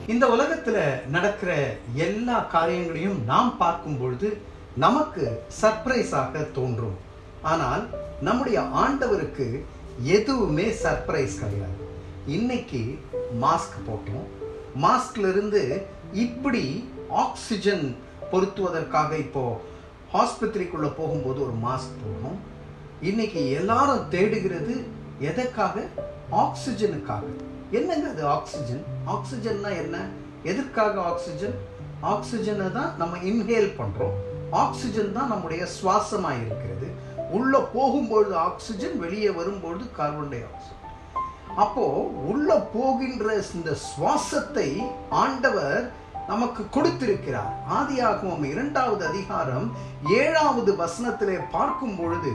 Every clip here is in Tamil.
இந்த உலகத்துல நடக்கிற எல்லா காரியங்களையும் நாம் பார்க்கும் பொழுது நமக்கு சர்ப்ரைஸாக தோன்றும் ஆனால் நம்முடைய ஆண்டவருக்கு எதுவுமே சர்ப்ரைஸ் கிடையாது இன்னைக்கு மாஸ்க் போட்டோம் மாஸ்க்ல இருந்து இப்படி ஆக்சிஜன் பொருத்துவதற்காக இப்போ ஆஸ்பத்திரிக்குள்ள போகும்போது ஒரு மாஸ்க் போடணும் இன்னைக்கு எல்லாரும் தேடுகிறது எதற்காக ஆக்சிஜனுக்காக என்னங்க அது ஆக்சிஜன் ஆக்சிஜன்னா என்ன எதற்காக ஆக்சிஜன் ஆக்சிஜனை தான் நம்ம இன்ஹேல் பண்றோம் ஆக்சிஜன் தான் நம்முடைய சுவாசமா இருக்கிறது உள்ள போகும்பொழுது ஆக்சிஜன் வெளியே வரும்பொழுது கார்பன் டை ஆக்சைடு அப்போ உள்ள போகின்ற இந்த சுவாசத்தை ஆண்டவர் நமக்கு கொடுத்திருக்கிறார் ஆதியாகமம் இரண்டாவது அதிகாரம் ஏழாவது வசனத்திலே பார்க்கும் பொழுது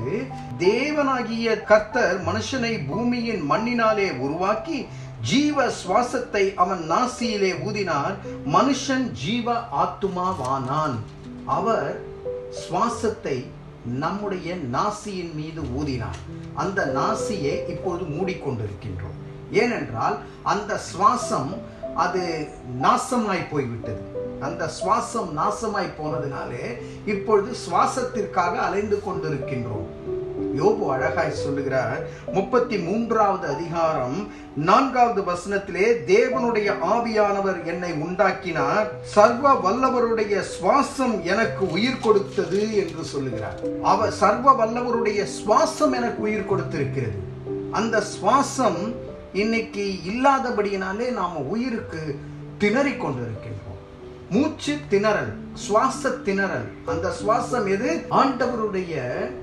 தேவனாகிய கர்த்தர் மனுஷனை பூமியின் மண்ணினாலே உருவாக்கி ஜீவ சுவாசத்தை அவன் நாசியிலே ஊதினார் மனுஷன் ஜீவ ஆத்துமாவானான் அவர் சுவாசத்தை நம்முடைய நாசியின் மீது ஊதினார் அந்த நாசியை இப்பொழுது மூடிக்கொண்டிருக்கின்றோம் ஏனென்றால் அந்த சுவாசம் அது நாசமாய் போய்விட்டது அந்த சுவாசம் நாசமாய் போனதினாலே இப்பொழுது சுவாசத்திற்காக அலைந்து கொண்டிருக்கின்றோம் யோபு அழகாய் சொல்லுகிறார் முப்பத்தி மூன்றாவது அதிகாரம் நான்காவது வசனத்திலே தேவனுடைய ஆவியானவர் என்னை உண்டாக்கினார் சர்வ வல்லவருடைய சுவாசம் எனக்கு உயிர் கொடுத்தது என்று சொல்லுகிறார் அவர் சர்வ வல்லவருடைய சுவாசம் எனக்கு உயிர் கொடுத்திருக்கிறது அந்த சுவாசம் இன்னைக்கு இல்லாதபடியினாலே நாம உயிருக்கு திணறிக் கொண்டிருக்கின்றோம் மூச்சு திணறல் சுவாச திணறல் அந்த சுவாசம் எது ஆண்டவருடைய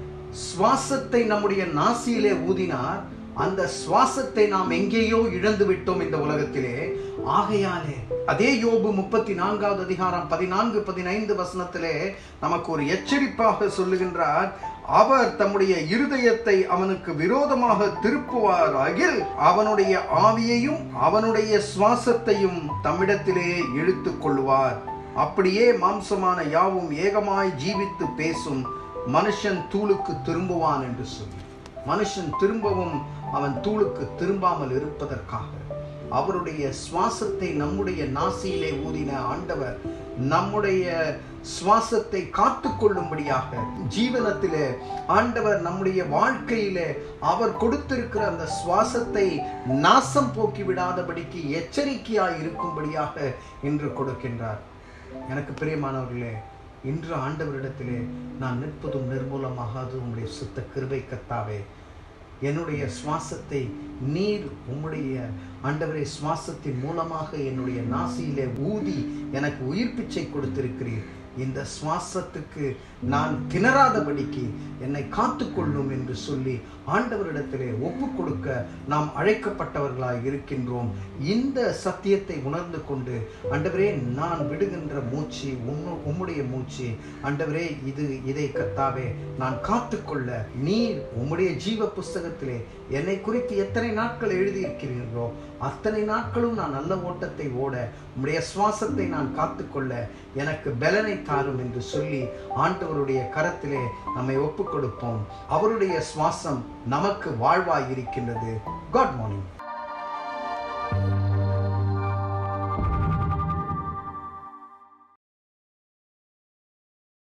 சுவாசத்தை நம்முடைய நாசியிலே ஊதினார் அந்த சுவாசத்தை நாம் எங்கேயோ இழந்து விட்டோம் இந்த உலகத்திலே ஆகையாலே அதே யோபு முப்பத்தி நான்காவது அதிகாரம் பதினான்கு பதினைந்து வசனத்திலே நமக்கு ஒரு எச்சரிப்பாக சொல்லுகின்றார் அவர் தம்முடைய இருதயத்தை அவனுக்கு விரோதமாக திருப்புவாராகில் அவனுடைய ஆவியையும் அவனுடைய சுவாசத்தையும் தம்மிடத்திலே இழுத்துக் கொள்வார் அப்படியே மாம்சமான யாவும் ஏகமாய் ஜீவித்து பேசும் மனுஷன் தூளுக்கு திரும்புவான் என்று சொல்லி மனுஷன் திரும்பவும் அவன் தூளுக்கு திரும்பாமல் இருப்பதற்காக அவருடைய சுவாசத்தை நம்முடைய நாசியிலே ஊதின ஆண்டவர் நம்முடைய சுவாசத்தை காத்துக்கொள்ளும்படியாக ஜீவனத்திலே ஆண்டவர் நம்முடைய வாழ்க்கையிலே அவர் கொடுத்திருக்கிற அந்த சுவாசத்தை நாசம் போக்கி விடாதபடிக்கு எச்சரிக்கையாய் இருக்கும்படியாக இன்று கொடுக்கின்றார் எனக்கு பிரியமானவர்களே இன்று ஆண்டவரிடத்திலே நான் நிற்பதும் நிர்மூலமாகாது உம்முடைய சுத்த கிருபை கத்தாவே என்னுடைய சுவாசத்தை நீர் உம்முடைய ஆண்டவரை சுவாசத்தின் மூலமாக என்னுடைய நாசியிலே ஊதி எனக்கு உயிர் பிச்சை கொடுத்திருக்கிறீர் இந்த சுவாசத்துக்கு நான் திணறாதபடிக்கு என்னை காத்துக்கொள்ளும் என்று சொல்லி ஆண்டவரிடத்திலே ஒப்பு கொடுக்க நாம் அழைக்கப்பட்டவர்களாய் இருக்கின்றோம் இந்த சத்தியத்தை உணர்ந்து கொண்டு ஆண்டவரே நான் விடுகின்ற மூச்சு உம்மு உம்முடைய மூச்சு ஆண்டவரே இது இதை கத்தாவே நான் காத்துக்கொள்ள நீர் உம்முடைய ஜீவ புஸ்தகத்திலே என்னை குறித்து எத்தனை நாட்கள் எழுதியிருக்கிறீர்களோ அத்தனை நாட்களும் நான் நல்ல ஓட்டத்தை ஓட உம்முடைய சுவாசத்தை நான் காத்துக்கொள்ள எனக்கு பலனை தாரும் என்று சொல்லி ஆண்டவருடைய கரத்திலே நம்மை ஒப்புக் கொடுப்போம் அவருடைய சுவாசம் நமக்கு வாழ்வாய் இருக்கின்றது காட் மார்னிங்